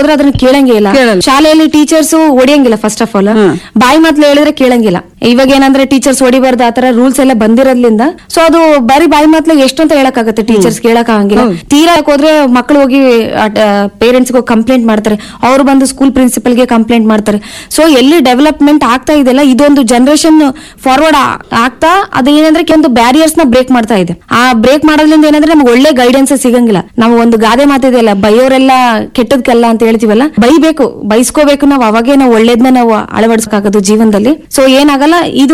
ಹೋದ್ರೆ ಅದನ್ನ ಕೇಳಂಗೇ ಇಲ್ಲ ಕೇಳಲ್ಲ. ಶಾಲೆಯಲ್ಲಿ ಟೀಚರ್ಸ್ ಹೊಡಿಯಂಗಿಲ್ಲ ಫಸ್ಟ್ ಆಫ್ ಆಲ್ ಬಾಯಿ ಮಾತ್ಲು ಹೇಳಿದ್ರೆ ಕೇಳಂಗಿಲ್ಲ ಇವಾಗ ಏನಂದ್ರೆ ಟೀಚರ್ಸ್ ಹೊಡಿಬಾರ್ದು ಆತರ ರೂಲ್ಸ್ ಎಲ್ಲ ಬಂದಿರೋದ್ರಿಂದ ಸೊ ಅದು ಬರೀ ಬಾಯಿ ಮಾತ್ಲು ಎಷ್ಟು ಅಂತ ಹೇಳಕ್ಕಾಗತ್ತೆ ಟೀಚರ್ಸ್ ಕೇಳಕ್ ಆಗಂಗಿಲ್ಲ ತೀರಾ ಹೋದ್ರೆ ಮಕ್ಕಳು ಹೋಗಿ ಪೇರೆಂಟ್ಸ್ ಕಂಪ್ಲೇಂಟ್ ಮಾಡ್ತಾರೆ ಅವ್ರು ಬಂದು ಸ್ಕೂಲ್ ಪ್ರಿನ್ಸಿಪಲ್ ಗೆ ಕಂಪ್ಲೇಂಟ್ ಮಾಡ್ತಾರೆ ಸೊ ಎಲ್ಲಿ ಡೆವಲಪ್ಮೆಂಟ್ ಆಗ್ತಾ ಇದೆಲ್ಲ ಇದೊಂದು ಜನರೇಷನ್ ಫಾರ್ವರ್ಡ್ ಆಗ್ತಾ ಅದೇನಂದ್ರೆ ಕೆಲವೊಂದು ಬ್ಯಾರಿಯರ್ಸ್ ನ ಬ್ರೇಕ್ ಮಾಡ್ತಾ ಇದೆ ಆ ಬ್ರೇಕ್ ಮಾಡೋದ್ರಿಂದ ಏನಂದ್ರೆ ನಮ್ಗೆ ಒಳ್ಳೆ ಗೈಡೆನ್ಸ್ ಸಿಗಂಗಿಲ್ಲ ನಾವು ಒಂದು ಗಾದೆ ಮಾತಿದೆಯಲ್ಲ ಬೈಯೋರೆಲ್ಲ ಕೆಟ್ಟದ್ಕಲ್ಲ ಅಂತ ಹೇಳ್ತೀವಲ್ಲ ಬೈಬೇಕು ಬೈಸ್ಕೋಬೇಕು ನಾವು ಅವಾಗೇ ನಾವು ಒಳ್ಳೇದ್ನ ನಾವು ಅಳವಡಿಸ್ಕಾಗೋದು ಜೀವನದಲ್ಲಿ ಸೊ ಏನಾಗಲ್ಲ ಇದು